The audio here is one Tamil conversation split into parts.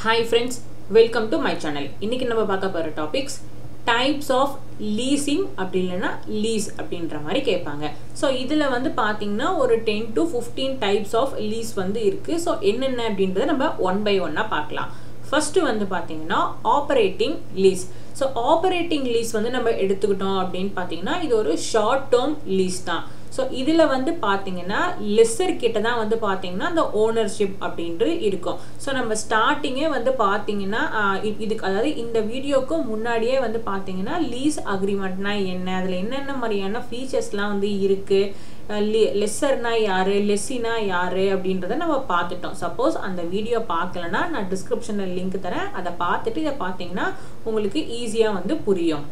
hi friends welcome to my channel இன்னைக்கு நம்ம பார்க்க போகிற டாபிக்ஸ் டைப்ஸ் ஆஃப் லீசிங் அப்படி இல்லைன்னா லீஸ் அப்படின்ற மாதிரி கேட்பாங்க ஸோ இதில் வந்து பார்த்தீங்கன்னா ஒரு ten to fifteen types of lease வந்து இருக்குது ஸோ என்னென்ன அப்படின்றத நம்ம ஒன் பை ஒன்னாக பார்க்கலாம் ஃபஸ்ட்டு வந்து பார்த்தீங்கன்னா operating lease so operating lease வந்து நம்ம எடுத்துக்கிட்டோம் அப்படின்னு பார்த்தீங்கன்னா இது ஒரு ஷார்ட் டேர்ம் லீஸ் தான் ஸோ இதில் வந்து பார்த்தீங்கன்னா லெஸ்ஸர் கிட்ட தான் வந்து பார்த்தீங்கன்னா அந்த ஓனர்ஷிப் அப்படின்றது இருக்கும் ஸோ நம்ம ஸ்டார்டிங்கே வந்து பார்த்தீங்கன்னா இதுக்கு அதாவது இந்த வீடியோக்கு முன்னாடியே வந்து பார்த்தீங்கன்னா லீஸ் அக்ரிமெண்ட்னா என்ன அதில் என்னென்ன மாதிரியான ஃபீச்சர்ஸ்லாம் வந்து இருக்குது லெஸ்ஸர்னா யார் லெஸ்ஸினா யார் அப்படின்றத நம்ம பார்த்துட்டோம் சப்போஸ் அந்த வீடியோ பார்க்கலன்னா நான் டிஸ்கிரிப்ஷனில் லிங்க் தரேன் அதை பார்த்துட்டு இதை பார்த்தீங்கன்னா உங்களுக்கு ஈஸியாக வந்து புரியும்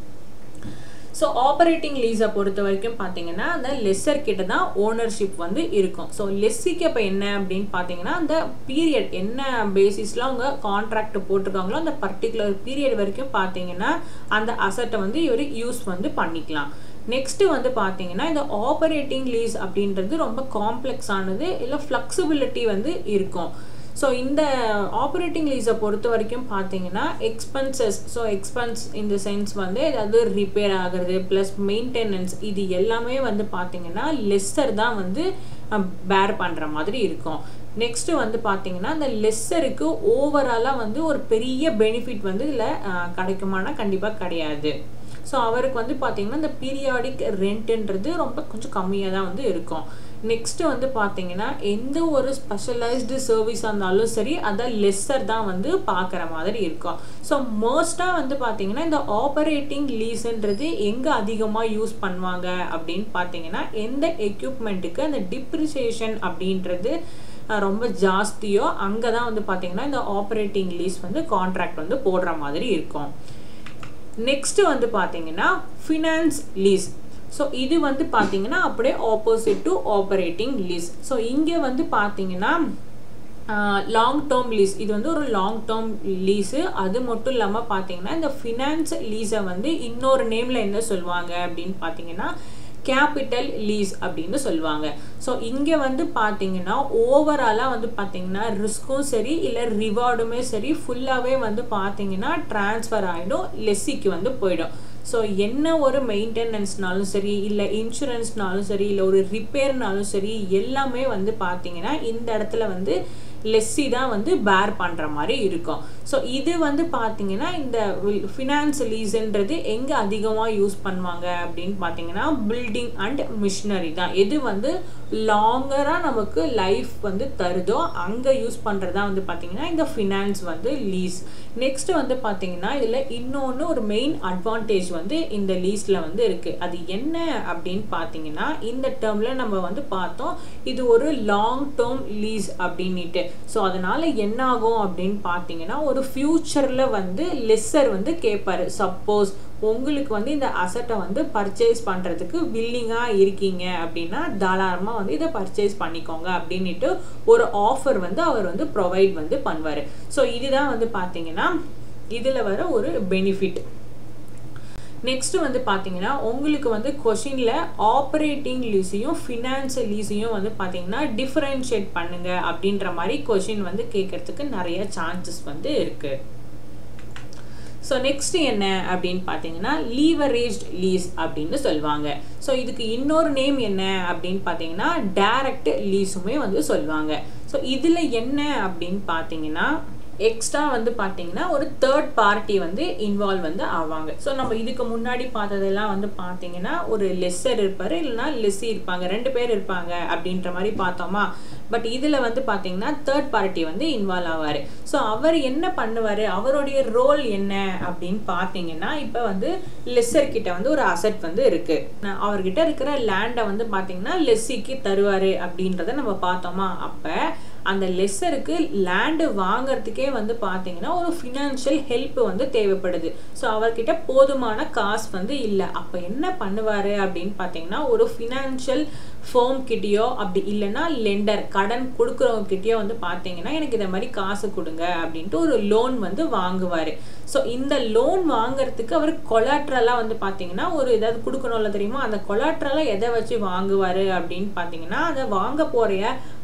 ஸோ ஆப்ரேட்டிங் லீஸை பொறுத்த வரைக்கும் பார்த்தீங்கன்னா அந்த லெஸ்ஸர் கிட்ட தான் ஓனர்ஷிப் வந்து இருக்கும் ஸோ லெஸ்ஸிக்கு இப்போ என்ன அப்படின்னு பார்த்தீங்கன்னா அந்த பீரியட் என்ன பேசிஸில் அவங்க கான்ட்ராக்ட் போட்டிருக்காங்களோ அந்த பர்டிகுலர் பீரியட் வரைக்கும் பார்த்தீங்கன்னா அந்த அசட்டை வந்து இவர் யூஸ் வந்து பண்ணிக்கலாம் நெக்ஸ்ட்டு வந்து பார்த்தீங்கன்னா இந்த ஆப்ரேட்டிங் லீஸ் அப்படின்றது ரொம்ப காம்ப்ளெக்ஸானது இல்லை ஃப்ளெக்சிபிலிட்டி வந்து இருக்கும் ஸோ இந்த ஆப்ரேட்டிங் லீஸை பொறுத்த வரைக்கும் பார்த்தீங்கன்னா எக்ஸ்பென்சஸ் ஸோ எக்ஸ்பென்ஸ் இந்த சென்ஸ் வந்து ஏதாவது ரிப்பேர் ஆகிறது ப்ளஸ் மெயின்டெனன்ஸ் இது எல்லாமே வந்து பார்த்தீங்கன்னா லெஸ்ஸர் தான் வந்து பேர் பண்ணுற மாதிரி இருக்கும் நெக்ஸ்ட்டு வந்து பார்த்தீங்கன்னா இந்த லெஸ்ஸருக்கு ஓவராலாக வந்து ஒரு பெரிய பெனிஃபிட் வந்து இதில் கிடைக்குமானா கண்டிப்பாக கிடையாது ஸோ அவருக்கு வந்து பார்த்தீங்கன்னா இந்த பீரியாடிக் ரெண்ட்டுன்றது ரொம்ப கொஞ்சம் கம்மியாக தான் வந்து இருக்கும் நெக்ஸ்ட்டு வந்து பார்த்தீங்கன்னா எந்த ஒரு ஸ்பெஷலைஸ்டு சர்வீஸாக இருந்தாலும் சரி அதை லெஸ்ஸர் தான் வந்து பார்க்குற மாதிரி இருக்கும் ஸோ மோஸ்ட்டாக வந்து பார்த்தீங்கன்னா இந்த ஆப்ரேட்டிங் லீஸுன்றது எங்கே அதிகமாக யூஸ் பண்ணுவாங்க அப்படின்னு பார்த்தீங்கன்னா எந்த எக்யூப்மெண்ட்டுக்கு அந்த டிப்ரிசியேஷன் அப்படின்றது ரொம்ப ஜாஸ்தியோ அங்கே தான் வந்து பார்த்தீங்கன்னா இந்த ஆப்ரேட்டிங் லீஸ் வந்து கான்ட்ராக்ட் வந்து போடுற மாதிரி இருக்கும் நெக்ஸ்ட்டு வந்து பார்த்தீங்கன்னா ஃபினான்ஸ் லீஸ் ஸோ இது வந்து பார்த்தீங்கன்னா அப்படியே opposite to operating lease so இங்கே வந்து பார்த்தீங்கன்னா லாங் டேர்ம் லீஸ் இது வந்து ஒரு லாங் டேர்ம் லீஸு அது மட்டும் இல்லாமல் பார்த்தீங்கன்னா இந்த ஃபினான்ஸ் லீஸை வந்து இன்னொரு நேமில் என்ன சொல்லுவாங்க அப்படின்னு பார்த்தீங்கன்னா கேபிட்டல் லீஸ் அப்படின்னு சொல்லுவாங்க ஸோ இங்கே வந்து பார்த்தீங்கன்னா ஓவராலாக வந்து பார்த்தீங்கன்னா ரிஸ்க்கும் சரி இல்லை ரிவார்டுமே சரி ஃபுல்லாகவே வந்து பார்த்தீங்கன்னா டிரான்ஸ்ஃபர் ஆகிடும் லெஸ்ஸிக்கு வந்து போயிடும் ஸோ என்ன ஒரு மெயின்டெனன்ஸ்னாலும் சரி இல்லை இன்சூரன்ஸ்னாலும் சரி இல்லை ஒரு ரிப்பேர்னாலும் சரி எல்லாமே வந்து பார்த்தீங்கன்னா இந்த இடத்துல வந்து லெஸ்ஸி தான் வந்து பேர் பண்ணுற மாதிரி இருக்கும் ஸோ இது வந்து பார்த்தீங்கன்னா இந்த ஃபினான்ஸ் லீஸுன்றது எங்கே அதிகமாக யூஸ் பண்ணுவாங்க அப்படின்னு பார்த்தீங்கன்னா பில்டிங் அண்ட் மிஷினரி தான் எது வந்து லாங்கராக நமக்கு லைஃப் வந்து தருதோ அங்கே யூஸ் பண்ணுறதா வந்து பார்த்தீங்கன்னா இந்த ஃபினான்ஸ் வந்து லீஸ் நெக்ஸ்ட் வந்து பார்த்தீங்கன்னா இதில் இன்னொன்று ஒரு மெயின் அட்வான்டேஜ் வந்து இந்த லீஸில் வந்து இருக்குது அது என்ன அப்படின்னு பார்த்தீங்கன்னா இந்த டேர்மில் நம்ம வந்து பார்த்தோம் இது ஒரு லாங் டேர்ம் லீஸ் அப்படின்ட்டு ஸோ அதனால் என்ன ஆகும் அப்படின்னு பார்த்தீங்கன்னா ஒரு ஃப்யூச்சரில் வந்து லெஸ்ஸர் வந்து கேட்பாரு சப்போஸ் உங்களுக்கு வந்து இந்த அசட்டை வந்து பர்ச்சேஸ் பண்ணுறதுக்கு வில்லிங்காக இருக்கீங்க அப்படின்னா தாராளமாக வந்து இதை பர்ச்சேஸ் பண்ணிக்கோங்க அப்படின்ட்டு ஒரு ஆஃபர் வந்து அவர் வந்து ப்ரொவைட் வந்து பண்ணுவார் ஸோ இதுதான் வந்து பார்த்தீங்கன்னா இதில் வர ஒரு பெனிஃபிட் நெக்ஸ்ட் வந்து பார்த்தீங்கன்னா உங்களுக்கு வந்து கொஷினில் ஆப்ரேட்டிங் லீஸையும் ஃபினான்ஷியல் லீஸையும் வந்து பார்த்தீங்கன்னா டிஃப்ரென்ஷியேட் பண்ணுங்க அப்படின்ற மாதிரி கொஷின் வந்து கேட்கறதுக்கு நிறைய சான்சஸ் வந்து இருக்குது ஸோ நெக்ஸ்ட் என்ன அப்படின்னு பார்த்தீங்கன்னா லீவரேஜ்ட் லீஸ் அப்படின்னு சொல்லுவாங்க ஸோ இதுக்கு இன்னொரு நேம் என்ன அப்படின்னு பார்த்தீங்கன்னா டைரக்ட் லீஸுமே வந்து சொல்லுவாங்க ஸோ இதில் என்ன அப்படின்னு பார்த்தீங்கன்னா எக்ஸ்ட்ரா வந்து பார்த்தீங்கன்னா ஒரு தேர்ட் பார்ட்டி வந்து இன்வால்வ் வந்து ஆவாங்க ஸோ நம்ம இதுக்கு முன்னாடி பார்த்ததெல்லாம் வந்து பார்த்தீங்கன்னா ஒரு லெஸ்ஸர் இருப்பார் இல்லைனா லெஸ்ஸி இருப்பாங்க ரெண்டு பேர் இருப்பாங்க அப்படின்ற மாதிரி பார்த்தோமா பட் இதில் வந்து பார்த்தீங்கன்னா தேர்ட் பார்ட்டி வந்து இன்வால்வ் ஆவார் ஸோ அவர் என்ன பண்ணுவார் அவருடைய ரோல் என்ன அப்படின்னு பார்த்தீங்கன்னா இப்போ வந்து லெஸ்ஸர் கிட்ட வந்து ஒரு அசட் வந்து இருக்குது அவர்கிட்ட இருக்கிற லேண்டை வந்து பார்த்தீங்கன்னா லெஸ்ஸிக்கு தருவார் அப்படின்றத நம்ம பார்த்தோமா அப்போ அந்த லெஸ்ஸருக்கு லேண்டு வாங்குறதுக்கே வந்து பார்த்தீங்கன்னா ஒரு ஃபினான்ஷியல் ஹெல்ப் வந்து தேவைப்படுது ஸோ அவர்கிட்ட போதுமான காசு வந்து இல்லை அப்போ என்ன பண்ணுவார் அப்படின்னு பார்த்தீங்கன்னா ஒரு ஃபினான்ஷியல் ஃபோம் கிட்டேயோ அப்படி இல்லைன்னா லெண்டர் கடன் கொடுக்குறவங்க கிட்டேயோ வந்து பார்த்தீங்கன்னா எனக்கு இதை மாதிரி காசு கொடுங்க அப்படின்ட்டு ஒரு லோன் வந்து வாங்குவார் ஸோ இந்த லோன் வாங்குறதுக்கு அவர் கொலாட்ரலாக வந்து பார்த்தீங்கன்னா ஒரு ஏதாவது கொடுக்கணும்ல தெரியுமா அந்த கொலாட்ரலாக எதை வச்சு வாங்குவார் அப்படின்னு பார்த்தீங்கன்னா அதை வாங்க போகிற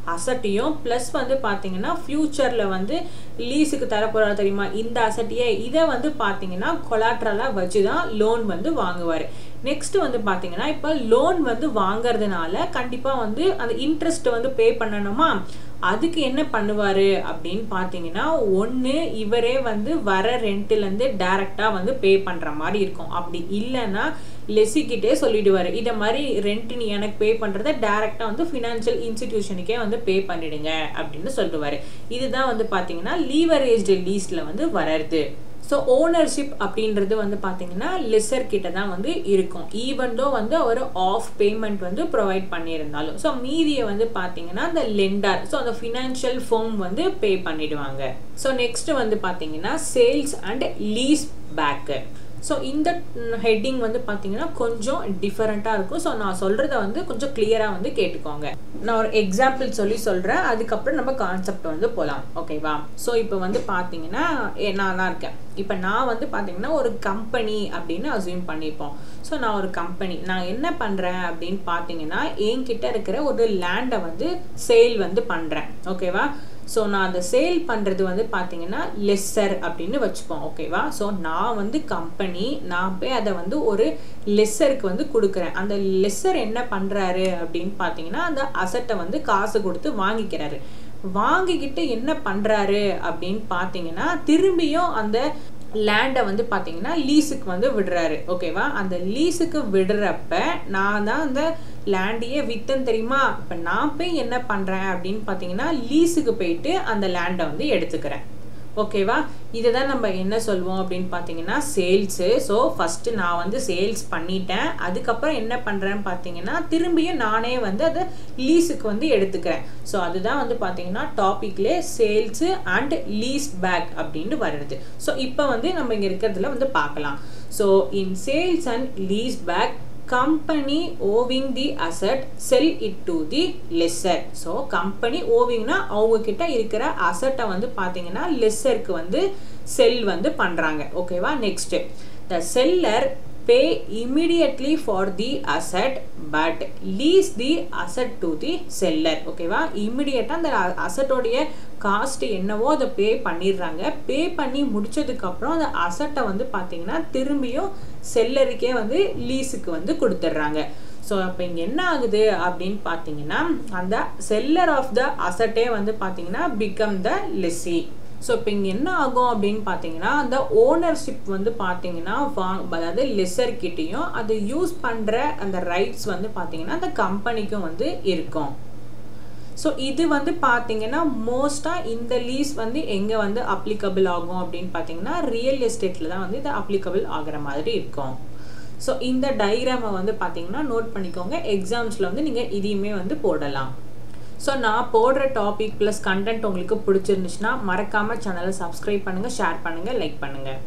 அசட்டையும் ப்ளஸ் வந்து பார்த்தீங்கன்னா ஃப்யூச்சரில் வந்து லீஸுக்கு தரப்போகிறா தெரியுமா இந்த அசட்டையே இதை வந்து பார்த்தீங்கன்னா கொலாட்ரலாக வச்சு தான் லோன் வந்து வாங்குவார் நெக்ஸ்ட் வந்து பார்த்தீங்கன்னா இப்போ லோன் வந்து வாங்குறதுனால கண்டிப்பாக வந்து அந்த இன்ட்ரெஸ்ட் வந்து பே பண்ணணுமா அதுக்கு என்ன பண்ணுவார் அப்படின்னு பார்த்தீங்கன்னா ஒன்று இவரே வந்து வர ரெண்ட்டுலேருந்து டேரெக்டாக வந்து பே பண்ணுற மாதிரி இருக்கும் அப்படி இல்லைன்னா லெசிக்கிட்டே சொல்லிடுவார் இதை மாதிரி ரெண்ட் நீ எனக்கு பே பண்ணுறத டேரெக்டாக வந்து ஃபினான்ஷியல் இன்ஸ்டிடியூஷனுக்கே வந்து பே பண்ணிடுங்க அப்படின்னு சொல்லிடுவார் இதுதான் வந்து பார்த்தீங்கன்னா லீவரேஜ்டு லீஸில் வந்து வர்றது ஸோ ஓனர்ஷிப் அப்படின்றது வந்து பார்த்தீங்கன்னா லெசர் கிட்ட தான் வந்து இருக்கும் ஈவன் தோ வந்து அவர் ஆஃப் பேமெண்ட் வந்து ப்ரொவைட் பண்ணியிருந்தாலும் ஸோ மீதியை வந்து பார்த்தீங்கன்னா அந்த லெண்டர் ஸோ அந்த ஃபினான்ஷியல் ஃபோம் வந்து பே பண்ணிடுவாங்க ஸோ நெக்ஸ்ட் வந்து பார்த்தீங்கன்னா sales and lease back so இந்த ஹெட்டிங் வந்து பார்த்தீங்கன்னா கொஞ்சம் டிஃபரெண்ட்டாக இருக்கும் ஸோ நான் சொல்கிறத வந்து கொஞ்சம் கிளியராக வந்து கேட்டுக்கோங்க நான் ஒரு எக்ஸாம்பிள் சொல்லி சொல்கிறேன் அதுக்கப்புறம் நம்ம கான்செப்ட் வந்து போகலாம் ஓகேவா ஸோ இப்போ வந்து பார்த்தீங்கன்னா நான் தான் இருக்கேன் இப்போ நான் வந்து பார்த்தீங்கன்னா ஒரு கம்பெனி அப்படின்னு அசியூம் பண்ணிப்போம் ஸோ நான் ஒரு கம்பெனி நான் என்ன பண்ணுறேன் அப்படின்னு பார்த்தீங்கன்னா என்கிட்ட இருக்கிற ஒரு லேண்டை வந்து சேல் வந்து பண்ணுறேன் ஓகேவா ஸோ நான் அதை சேல் பண்ணுறது வந்து பார்த்தீங்கன்னா லெஸ்ஸர் அப்படின்னு வச்சுப்போம் ஓகேவா ஸோ நான் வந்து கம்பெனி நான் போய் அதை வந்து ஒரு லெஸ்ஸருக்கு வந்து கொடுக்குறேன் அந்த லெஸ்ஸர் என்ன பண்ணுறாரு அப்படின்னு பார்த்தீங்கன்னா அந்த அசட்டை வந்து காசு கொடுத்து வாங்கிக்கிறாரு வாங்கிக்கிட்டு என்ன பண்ணுறாரு அப்படின்னு பார்த்தீங்கன்னா திரும்பியும் அந்த லேண்டை வந்து பார்த்தீங்கன்னா லீஸுக்கு வந்து விடுறாரு ஓகேவா அந்த லீஸுக்கு விடுறப்ப நான் தான் அந்த லேண்டையே வித்தன் தெரியுமா இப்போ நான் போய் என்ன பண்ணுறேன் அப்படின்னு பார்த்தீங்கன்னா லீஸுக்கு போயிட்டு அந்த லேண்டை வந்து எடுத்துக்கிறேன் ஓகேவா இதை தான் நம்ம என்ன சொல்லுவோம் அப்படின்னு பார்த்தீங்கன்னா சேல்ஸு ஸோ ஃபஸ்ட்டு நான் வந்து சேல்ஸ் பண்ணிட்டேன் அதுக்கப்புறம் என்ன பண்ணுறேன்னு பார்த்தீங்கன்னா திரும்பியும் நானே வந்து அதை லீஸுக்கு வந்து எடுத்துக்கிறேன் ஸோ அதுதான் வந்து பார்த்தீங்கன்னா டாப்பிக்லே சேல்ஸு அண்ட் லீஸ் பேக் அப்படின்னு வருது ஸோ இப்போ வந்து நம்ம இங்கே இருக்கிறதுல வந்து பார்க்கலாம் so in sales and lease back company owing the asset sell it to the lessor so company ஓவிங்னா அவங்க கிட்ட இருக்கிற அசட்டை வந்து பார்த்தீங்கன்னா லெஸ்ஸருக்கு வந்து செல் வந்து பண்ணுறாங்க ஓகேவா next the seller pay immediately for the asset but lease the asset to the seller ஓகேவா இமிடியட்டாக அந்த அசட்டோடைய காஸ்ட் என்னவோ அதை பே பண்ணிடுறாங்க பே பண்ணி முடிச்சதுக்கப்புறம் அந்த அசட்டை வந்து பார்த்தீங்கன்னா திரும்பியும் செல்லருக்கே வந்து லீஸுக்கு வந்து கொடுத்துட்றாங்க ஸோ அப்போ இங்கே என்ன ஆகுது அப்படின்னு பார்த்தீங்கன்னா அந்த செல்லர் ஆஃப் த அசட்டே வந்து பார்த்தீங்கன்னா பிகம் த லெஸ்ஸி ஸோ இப்போ இங்கே என்ன ஆகும் அப்படின்னு பார்த்தீங்கன்னா அந்த ஓனர்ஷிப் வந்து பார்த்தீங்கன்னா வாங் அதாவது லெசர் கிட்டேயும் அது யூஸ் பண்ணுற அந்த ரைட்ஸ் வந்து பார்த்தீங்கன்னா அந்த கம்பெனிக்கும் வந்து இருக்கும் ஸோ இது வந்து பார்த்தீங்கன்னா மோஸ்ட்டாக இந்த லீஸ் வந்து எங்கே வந்து அப்ளிகபிள் ஆகும் அப்படின்னு பார்த்தீங்கன்னா ரியல் எஸ்டேட்டில் தான் வந்து இது அப்ளிகபிள் ஆகிற மாதிரி இருக்கும் ஸோ இந்த டைக்ராமை வந்து பார்த்தீங்கன்னா நோட் பண்ணிக்கோங்க எக்ஸாம்ஸில் வந்து நீங்கள் இதையுமே வந்து போடலாம் ஸோ நான் போடுற டாபிக் ப்ளஸ் கண்டென்ட் உங்களுக்கு பிடிச்சிருந்துச்சுன்னா மறக்காமல் சேனலை சப்ஸ்கிரைப் பண்ணுங்கள் ஷேர் பண்ணுங்கள் லைக் பண்ணுங்கள்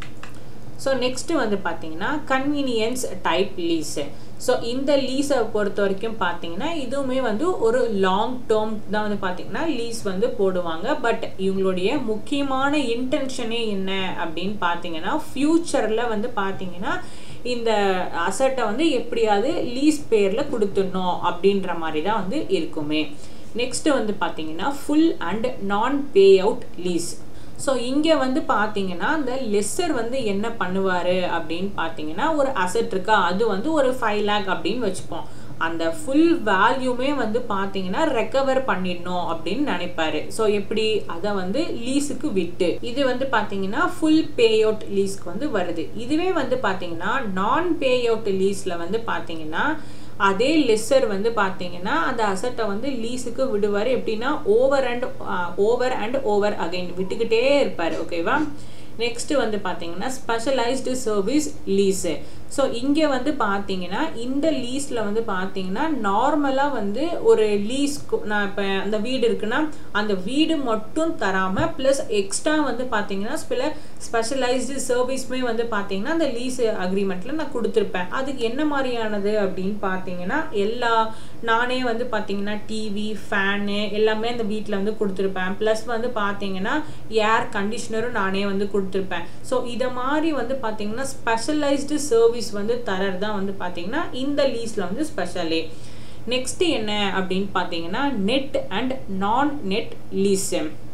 ஸோ நெக்ஸ்ட்டு வந்து பார்த்தீங்கன்னா கன்வீனியன்ஸ் டைப் லீஸு ஸோ இந்த லீஸை பொறுத்த வரைக்கும் பார்த்தீங்கன்னா இதுவுமே வந்து ஒரு லாங் டேர்ம் தான் வந்து பார்த்தீங்கன்னா லீஸ் வந்து போடுவாங்க பட் இவங்களுடைய முக்கியமான இன்டென்ஷனே என்ன அப்படின்னு பார்த்தீங்கன்னா ஃப்யூச்சரில் வந்து பார்த்தீங்கன்னா இந்த அசட்டை வந்து எப்படியாவது லீஸ் பேரில் கொடுத்துடணும் அப்படின்ற மாதிரி தான் வந்து இருக்குமே நெக்ஸ்ட் வந்து பார்த்தீங்கன்னா ஃபுல் அண்ட் நான் பே அவுட் லீஸ் ஸோ இங்கே வந்து பார்த்தீங்கன்னா அந்த லெஸ்ஸர் வந்து என்ன பண்ணுவார் அப்படின்னு பார்த்தீங்கன்னா ஒரு அசட் இருக்கா அது வந்து ஒரு ஃபைவ் லேக் அப்படின்னு வச்சுப்போம் அந்த ஃபுல் வேல்யூமே வந்து பார்த்தீங்கன்னா ரெக்கவர் பண்ணிடணும் அப்படின்னு நினைப்பாரு ஸோ எப்படி அதை வந்து லீஸுக்கு விட்டு இது வந்து பார்த்தீங்கன்னா ஃபுல் பே அவுட் லீஸ்க்கு வந்து வருது இதுவே வந்து பார்த்தீங்கன்னா நான் பே அவுட் லீஸில் வந்து பார்த்தீங்கன்னா அதே லெஸ்ஸர் வந்து பார்த்தீங்கன்னா அந்த அசட்டை வந்து லீஸுக்கு விடுவார் எப்படின்னா over and over and over again விட்டுக்கிட்டே இருப்பார் ஓகேவா நெக்ஸ்ட் வந்து பார்த்தீங்கன்னா ஸ்பெஷலைஸ்டு சர்வீஸ் லீஸு ஸோ இங்கே வந்து பார்த்தீங்கன்னா இந்த லீஸில் வந்து பார்த்தீங்கன்னா நார்மலாக வந்து ஒரு லீஸ் நான் இப்போ அந்த வீடு இருக்குன்னா அந்த வீடு மட்டும் தராமல் ப்ளஸ் எக்ஸ்ட்ரா வந்து பார்த்தீங்கன்னா சில ஸ்பெஷலைஸ்டு சர்வீஸுமே வந்து பார்த்தீங்கன்னா அந்த லீஸ் அக்ரிமெண்ட்டில் நான் கொடுத்துருப்பேன் அதுக்கு என்ன மாதிரியானது அப்படின்னு பார்த்தீங்கன்னா எல்லா நானே வந்து பார்த்தீங்கன்னா டிவி ஃபேனு எல்லாமே அந்த வீட்டில் வந்து கொடுத்துருப்பேன் ப்ளஸ் வந்து பார்த்தீங்கன்னா ஏர் கண்டிஷனரும் நானே வந்து கொடுத்துருப்பேன் ஸோ இதை மாதிரி வந்து பார்த்தீங்கன்னா ஸ்பெஷலைஸ்டு சர்வீஸ் வந்து தரது தான் வந்து பார்த்தீங்கன்னா இந்த லீஸில் வந்து ஸ்பெஷலே நெக்ஸ்ட் என்ன அப்படின்னு பார்த்தீங்கன்னா net and non net lease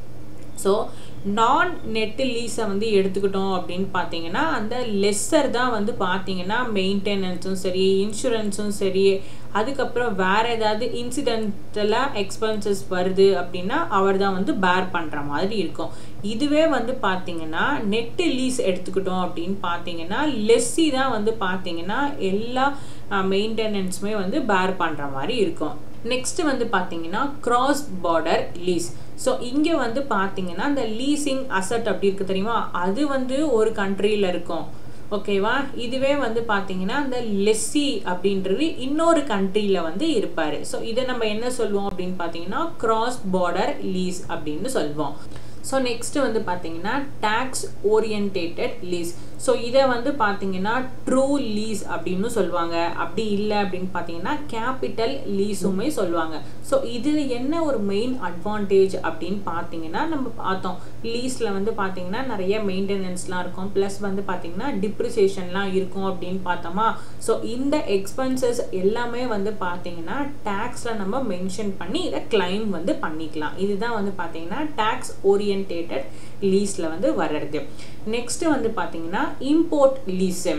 so non net லீஸை வந்து எடுத்துக்கிட்டோம் அப்படின்னு பார்த்தீங்கன்னா அந்த லெஸ்ஸர் தான் வந்து பார்த்தீங்கன்னா மெயின்டெனன்ஸும் சரி இன்சூரன்ஸும் சரி அதுக்கப்புறம் வேற ஏதாவது இன்சிடென்டலாக எக்ஸ்பென்சஸ் வருது அப்படின்னா அவர் தான் வந்து பேர் பண்ணுற மாதிரி இருக்கும் இதுவே வந்து பார்த்தீங்கன்னா நெட்டு லீஸ் எடுத்துக்கிட்டோம் அப்படின்னு பார்த்தீங்கன்னா லெஸ்ஸி தான் வந்து பார்த்தீங்கன்னா எல்லா மெயின்டெனன்ஸுமே வந்து பேர் பண்ணுற மாதிரி இருக்கும் நெக்ஸ்ட் வந்து பார்த்தீங்கன்னா கிராஸ் பார்டர் லீஸ் ஸோ இங்கே வந்து பார்த்தீங்கன்னா இந்த லீசிங் அசட் அப்படி இருக்கு தெரியுமா அது வந்து ஒரு கண்ட்ரியில் இருக்கும் ஓகேவா இதுவே வந்து பார்த்தீங்கன்னா இந்த லெஸ்ஸி அப்படின்றது இன்னொரு கண்ட்ரியில் வந்து இருப்பார் ஸோ இதை நம்ம என்ன சொல்லுவோம் அப்படின்னு பார்த்தீங்கன்னா கிராஸ் பார்டர் லீஸ் அப்படின்னு சொல்லுவோம் ஸோ நெக்ஸ்ட் வந்து பார்த்தீங்கன்னா டேக்ஸ் ஓரியன்டேட்டட் லீஸ் ஸோ இதை வந்து பார்த்தீங்கன்னா ட்ரூ லீஸ் அப்படின்னு சொல்லுவாங்க அப்படி இல்லை அப்படின்னு பார்த்தீங்கன்னா கேபிட்டல் லீஸுமே சொல்லுவாங்க ஸோ இதில் என்ன ஒரு மெயின் அட்வான்டேஜ் அப்படின்னு பார்த்தீங்கன்னா நம்ம பார்த்தோம் லீஸில் வந்து பார்த்தீங்கன்னா நிறைய மெயின்டெனன்ஸ்லாம் இருக்கும் ப்ளஸ் வந்து பார்த்தீங்கன்னா டிப்ரிசியேஷன்லாம் இருக்கும் அப்படின்னு பார்த்தோமா ஸோ இந்த எக்ஸ்பென்சஸ் எல்லாமே வந்து பார்த்தீங்கன்னா டேக்ஸில் நம்ம மென்ஷன் பண்ணி இதை கிளைம் வந்து பண்ணிக்கலாம் இதுதான் வந்து பார்த்தீங்கன்னா டேக்ஸ் ஓரியன்டேட்டட் லீஸில் வந்து வர்றது நெக்ஸ்ட் வந்து பார்த்தீங்கன்னா இம்போர்ட் லீஸு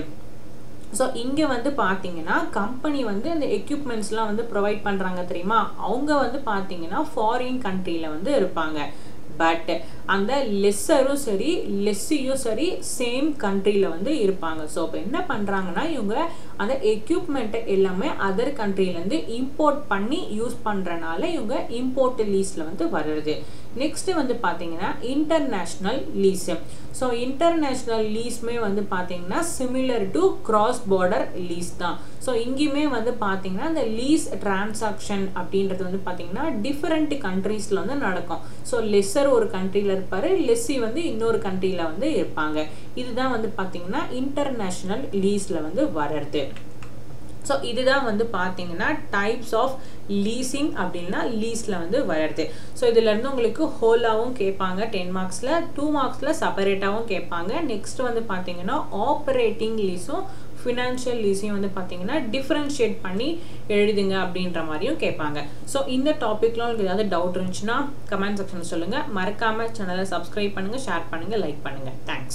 ஸோ இங்கே வந்து பார்த்தீங்கன்னா கம்பெனி வந்து அந்த எக்யூப்மெண்ட்ஸ்லாம் வந்து ப்ரொவைட் பண்ணுறாங்க தெரியுமா அவங்க வந்து பார்த்தீங்கன்னா ஃபாரின் கண்ட்ரியில் வந்து இருப்பாங்க பட் அந்த லெஸ்ஸரும் சரி லெஸ்ஸியும் சரி சேம் கண்ட்ரியில் வந்து இருப்பாங்க ஸோ இப்போ என்ன பண்ணுறாங்கன்னா இவங்க அந்த எக்யூப்மெண்ட்டை எல்லாமே அதர் கண்ட்ரிலேருந்து இம்போர்ட் பண்ணி யூஸ் பண்ணுறனால இவங்க இம்போர்ட் லீஸில் வந்து வர்றது நெக்ஸ்ட் வந்து பார்த்தீங்கன்னா இன்டர்நேஷ்னல் லீஸ் ஸோ இன்டர்நேஷ்னல் லீஸ்மே வந்து பார்த்தீங்கன்னா similar to cross border lease தான் ஸோ இங்கேயுமே வந்து பார்த்தீங்கன்னா இந்த லீஸ் டிரான்சாக்ஷன் அப்படின்றது வந்து பார்த்தீங்கன்னா டிஃப்ரெண்ட் கண்ட்ரீஸில் வந்து நடக்கும் ஸோ லெஸ்ஸர் ஒரு கண்ட்ரியில் இருப்பார் லெஸ்ஸி வந்து இன்னொரு கண்ட்ரியில் வந்து இருப்பாங்க இதுதான் வந்து பார்த்தீங்கன்னா இன்டர்நேஷ்னல் லீஸில் வந்து வர்றது ஸோ இதுதான் வந்து பார்த்தீங்கன்னா டைப்ஸ் ஆஃப் லீசிங் அப்படின்னா லீஸில் வந்து வர்றது ஸோ இதுலேருந்து உங்களுக்கு ஹோலாகவும் கேட்பாங்க டென் மார்க்ஸில் டூ மார்க்ஸில் செப்பரேட்டாகவும் கேட்பாங்க நெக்ஸ்ட் வந்து பார்த்தீங்கன்னா ஆப்ரேட்டிங் லீஸும் ஃபினான்ஷியல் லீஸையும் வந்து பார்த்தீங்கன்னா டிஃப்ரென்ஷியேட் பண்ணி எழுதுங்க அப்படின்ற மாதிரியும் கேட்பாங்க ஸோ இந்த டாப்பிக்கில் உங்களுக்கு ஏதாவது டவுட் இருந்துச்சுன்னா கமெண்ட் செக்ஷனில் சொல்லுங்கள் மறக்காமல் சேனலை சப்ஸ்கிரைப் பண்ணுங்கள் ஷேர் பண்ணுங்கள் லைக் பண்ணுங்கள் தேங்க்ஸ்